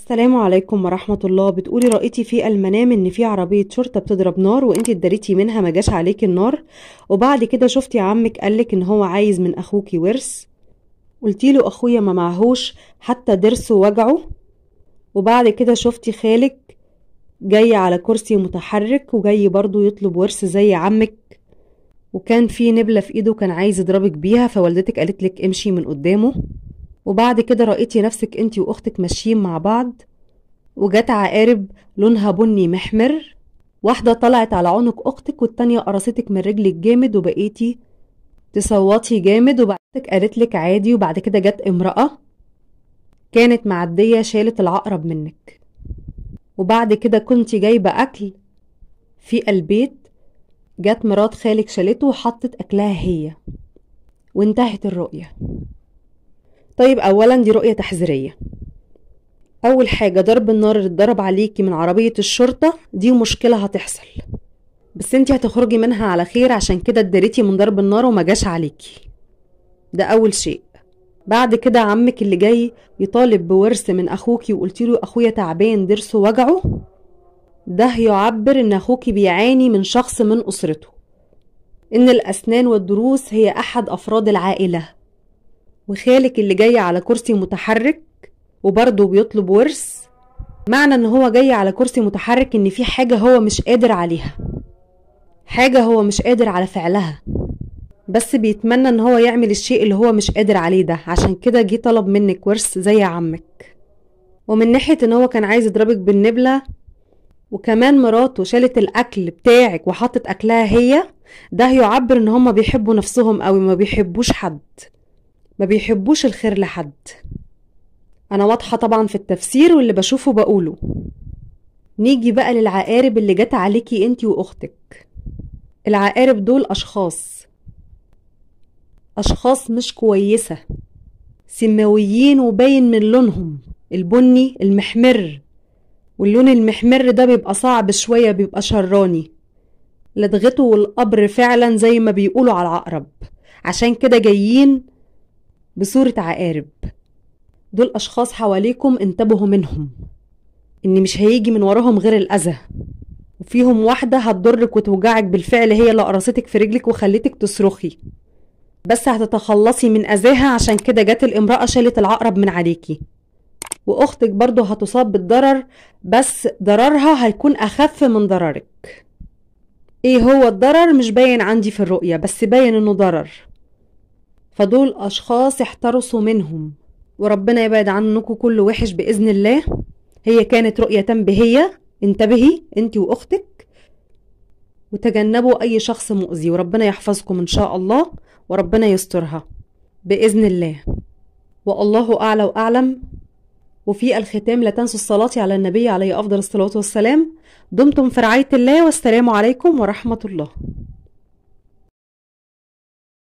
السلام عليكم ورحمة الله بتقولي رأيتي في المنام ان في عربية شرطة بتضرب نار وانتي اتداريتي منها ما جاش عليكي النار وبعد كده شفتي عمك قالك ان هو عايز من اخوكي ورث قلتي له اخويا ما معهوش حتى ضرسه وجعه وبعد كده شفتي خالك جاي على كرسي متحرك وجاي برضو يطلب ورث زي عمك وكان في نبلة في ايده كان عايز يضربك بيها فوالدتك قالت لك امشي من قدامه وبعد كده رأيتي نفسك انتي واختك ماشيين مع بعض وجت عقارب لونها بني محمر واحدة طلعت على عنق اختك والتانية قرصتك من رجلك جامد وبقيتي تصوتي جامد وبعدك قالت لك عادي وبعد كده جت امرأة كانت معدية شالت العقرب منك وبعد كده كنت جايبة أكل في البيت جت مرات خالك شالته وحطت أكلها هي وانتهت الرؤية طيب أولا دي رؤية تحذيرية أول حاجة ضرب النار اللي اتضرب عليكي من عربية الشرطة دي مشكلة هتحصل بس انتي هتخرجي منها على خير عشان كده اتداريتي من ضرب النار وما جاش عليكي ده أول شيء بعد كده عمك اللي جاي يطالب بورث من أخوكي وقلتي له أخويا تعبان ضرسه وجعه ده يعبر إن أخوكي بيعاني من شخص من أسرته إن الأسنان والضروس هي أحد أفراد العائلة وخالك اللي جاي على كرسي متحرك وبرضه بيطلب ورث معنى ان هو جاي على كرسي متحرك ان في حاجة هو مش قادر عليها حاجة هو مش قادر على فعلها بس بيتمنى ان هو يعمل الشيء اللي هو مش قادر عليه ده عشان كده جه طلب منك ورث زي عمك ومن ناحية ان هو كان عايز يضربك بالنبلة وكمان مراته شالت الاكل بتاعك وحطت اكلها هي ده يعبر ان هما بيحبوا نفسهم قوي ما بيحبوش حد ما بيحبوش الخير لحد أنا واضحة طبعا في التفسير واللي بشوفه بقوله نيجي بقى للعقارب اللي جت عليكي انتي وأختك العقارب دول أشخاص أشخاص مش كويسة سماويين وباين من لونهم البني المحمر واللون المحمر ده بيبقى صعب شوية بيبقى شراني لدغته والقبر فعلا زي ما بيقولوا على العقرب عشان كده جايين بصورة عقارب دول أشخاص حواليكم انتبهوا منهم إن مش هيجي من وراهم غير الأذى وفيهم واحدة هتضرك وتوجعك بالفعل هي اللي قرصتك في رجلك وخلتك تصرخي بس هتتخلصي من أذاها عشان كده جت الامرأة شالت العقرب من عليكي وأختك برضه هتصاب بالضرر بس ضررها هيكون أخف من ضررك ايه هو الضرر مش باين عندي في الرؤية بس باين انه ضرر فدول أشخاص احترسوا منهم وربنا يبعد عنكم كل وحش بإذن الله هي كانت رؤية تنبيهية انتبهي انت وأختك وتجنبوا أي شخص مؤذي وربنا يحفظكم إن شاء الله وربنا يسترها بإذن الله والله أعلى وأعلم وفي الختام لا تنسوا الصلاة على النبي عليه أفضل الصلاة والسلام دمتم في رعاية الله والسلام عليكم ورحمة الله